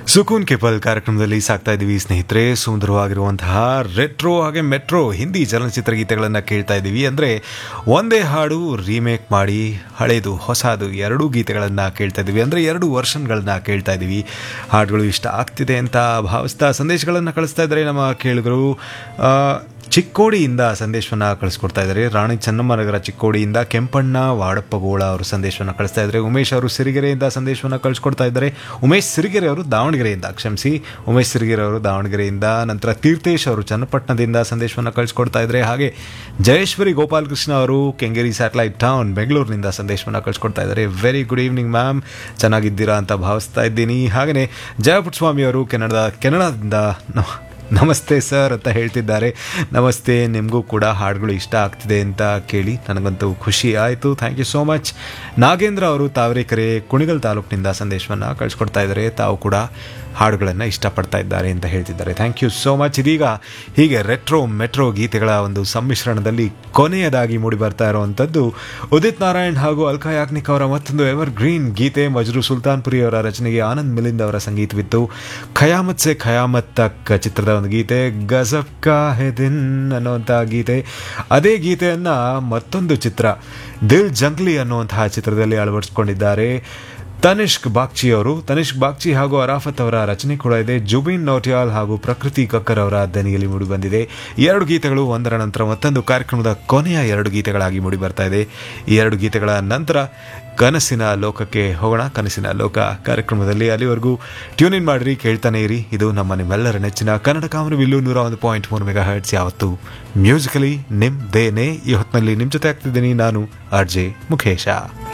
ಸುಕೂನ್ capable ಕಾರ್ಯಕ್ರಮದಲ್ಲಿ ಸಾಕ್ತಾ ಇದ್ದೀವಿ ಸ್ನೇಹಿತರೆ ಸುಂದರವಾಗಿರುವಂತಹ ರೆಟ್ರೋ ಹಾಗೆ ಮೆಟ್ರೋ ಹಿಂದಿ ಚಲನಚಿತ್ರ ಗೀತೆಗಳನ್ನು ಕೇಳ್ತಾ ಇದ್ದೀವಿ ಅಂದರೆ ಒಂದೇ ಹಾಡು ರೀಮೇಕ್ ಮಾಡಿ ಹಳೇದು ಹೊಸದು ಎರಡೂ ಗೀತೆಗಳನ್ನು ಕೇಳ್ತಾ ಇದ್ದೀವಿ ಅಂದರೆ ಎರಡು ವರ್ಷನ್ಗಳನ್ನ ಕೇಳ್ತಾ ಇದ್ದೀವಿ ಹಾಡುಗಳು ಇಷ್ಟ ಆಗ್ತಿದೆ ಅಂತ ಭಾವಿಸ್ತಾ ಸಂದೇಶಗಳನ್ನು ಕಳಿಸ್ತಾ ಇದ್ದಾರೆ ನಮ್ಮ ಕೇಳಿಗರು ಆ, ಚಿಕ್ಕೋಡಿಯಿಂದ ಸಂದೇಶವನ್ನು ಕಳಿಸ್ಕೊಡ್ತಾ ಇದ್ದಾರೆ ರಾಣಿ ಚೆನ್ನಮ್ಮನಗರ ಚಿಕ್ಕೋಡಿಯಿಂದ ಕೆಂಪಣ್ಣ ವಾಡಪ್ಪಗೋಳ ಅವರು ಸಂದೇಶವನ್ನು ಕಳಿಸ್ತಾ ಇದ್ದಾರೆ ಉಮೇಶ್ ಅವರು ಸಿರಿಗೆರೆಯಿಂದ ಸಂದೇಶವನ್ನು ಕಳಿಸ್ಕೊಡ್ತಾ ಇದ್ದಾರೆ ಉಮೇಶ್ ಸಿರಿಗೆರೆ ಅವರು ದಾವಣಗೆರೆಯಿಂದ ಕ್ಷಮಿಸಿ ಉಮೇಶ್ ಸಿರಿಗೆರೆ ಅವರು ದಾವಣಗೆರೆಯಿಂದ ನಂತರ ತೀರ್ಥೇಶ್ ಅವರು ಚನ್ನಪಟ್ಟಣದಿಂದ ಸಂದೇಶವನ್ನು ಕಳಿಸ್ಕೊಡ್ತಾ ಇದ್ದಾರೆ ಹಾಗೆ ಜಯೇಶ್ವರಿ ಗೋಪಾಲಕೃಷ್ಣ ಅವರು ಕೆಂಗೇರಿ ಸ್ಯಾಟಲೈಟ್ ಟೌನ್ ಬೆಂಗಳೂರಿನಿಂದ ಸಂದೇಶವನ್ನು ಕಳಿಸ್ಕೊಡ್ತಾ ಇದ್ದಾರೆ ವೆರಿ ಗುಡ್ ಈವ್ನಿಂಗ್ ಮ್ಯಾಮ್ ಚೆನ್ನಾಗಿದ್ದೀರಾ ಅಂತ ಭಾವಿಸ್ತಾ ಇದ್ದೀನಿ ಹಾಗೆಯೇ ಜಯಪುಟ್ಸ್ವಾಮಿ ಅವರು ಕೆನಡಾ ಕೆನಡಾದಿಂದ ನ- ನಮಸ್ತೆ ಸರ್ ಅಂತ ಹೇಳ್ತಿದ್ದಾರೆ ನಮಸ್ತೆ ನಿಮಗೂ ಕೂಡ ಹಾಡುಗಳು ಇಷ್ಟ ಆಗ್ತಿದೆ ಅಂತ ಕೇಳಿ ನನಗಂತೂ ಖುಷಿ ಆಯಿತು thank you so much Nagendra ಅವರು ತಾವರೆಕೆರೆ ಕುಣಿಗಲ್ ತಾಲೂಕಿನಿಂದ ಸಂದೇಶವನ್ನು ಕಳಿಸ್ಕೊಡ್ತಾ ಇದ್ದಾರೆ ತಾವು ಕೂಡ ಹಾಡುಗಳನ್ನು ಇಷ್ಟಪಡ್ತಾ ಇದ್ದಾರೆ ಅಂತ ಹೇಳ್ತಿದ್ದಾರೆ ಥ್ಯಾಂಕ್ ಯು ಸೋ ಮಚ್ ಇದೀಗ ಹೀಗೆ ರೆಟ್ರೋ ಮೆಟ್ರೋ ಗೀತೆಗಳ ಒಂದು ಸಮ್ಮಿಶ್ರಣದಲ್ಲಿ ಕೊನೆಯದಾಗಿ ಮೂಡಿ ಬರ್ತಾ ಇರುವಂಥದ್ದು ಉದಿತ್ ನಾರಾಯಣ್ ಹಾಗೂ ಅಲ್ಕಾ ಯಾಗ್ನಿಕ್ ಅವರ ಮತ್ತೊಂದು ಎವರ್ ಗ್ರೀನ್ ಗೀತೆ ಮಜ್ರು ಸುಲ್ತಾನ್ಪುರಿ ಅವರ ರಚನೆಗೆ ಆನಂದ್ ಮಿಲಿಂದ್ ಅವರ ಸಂಗೀತವಿತ್ತು ಖಯಾಮತ್ ಸೆ ಖಯಾಮತ್ ತಕ್ ಚಿತ್ರದ ಒಂದು ಗೀತೆ ಗಜಬ್ ಕಾ ಹೆ ದಿನ್ ಅನ್ನುವಂತಹ ಗೀತೆ ಅದೇ ಗೀತೆಯನ್ನ ಮತ್ತೊಂದು ಚಿತ್ರ ದಿಲ್ ಜಂಗ್ಲಿ ಅನ್ನುವಂತಹ ಚಿತ್ರದಲ್ಲಿ ಅಳವಡಿಸಿಕೊಂಡಿದ್ದಾರೆ ತನಿಷ್ಕ್ ಬಾಗ್ಚಿ ಅವರು ತನಿಷ್ಕ್ ಬಾಗ್ಚಿ ಹಾಗೂ ಅರಾಫತ್ ಅವರ ರಚನೆ ಕೂಡ ಇದೆ ಜುಬಿನ್ ನೌಟಿಯಾಲ್ ಹಾಗೂ ಪ್ರಕೃತಿ ಕಕ್ಕರ್ ಅವರ ದನಿಯಲ್ಲಿ ಮೂಡಿ ಬಂದಿದೆ ಈ ಎರಡು ಗೀತೆಗಳು ಒಂದರ ನಂತರ ಮತ್ತೊಂದು ಕಾರ್ಯಕ್ರಮದ ಕೊನೆಯ ಎರಡು ಗೀತೆಗಳಾಗಿ ಮೂಡಿ ಬರ್ತಾ ಇದೆ ಈ ಎರಡು ಗೀತೆಗಳ ನಂತರ ಕನಸಿನ ಲೋಕಕ್ಕೆ ಹೋಗೋಣ ಕನಸಿನ ಲೋಕ ಕಾರ್ಯಕ್ರಮದಲ್ಲಿ ಅಲ್ಲಿವರೆಗೂ ಟ್ಯೂನ್ ಇನ್ ಮಾಡ್ರಿ ಕೇಳ್ತಾನೆ ಇರಿ ಇದು ನಮ್ಮ ನಿಮ್ಮೆಲ್ಲರ ನೆಚ್ಚಿನ ಕನ್ನಡ ಕಾಮನವಿಲ್ಲು ನೂರ ಒಂದು ಪಾಯಿಂಟ್ ಮೂರು ಮೆಗಾ ಹರ್ಟ್ಸ್ ಯಾವತ್ತು ಮ್ಯೂಸಿಕಲಿ ನಿಮ್ದೇನೆ ಈ ಹೊತ್ತಿನಲ್ಲಿ ನಿಮ್ಮ ಜೊತೆ ಆಗ್ತಿದ್ದೀನಿ ನಾನು ಆರ್ ಜೆ ಮುಖೇಶ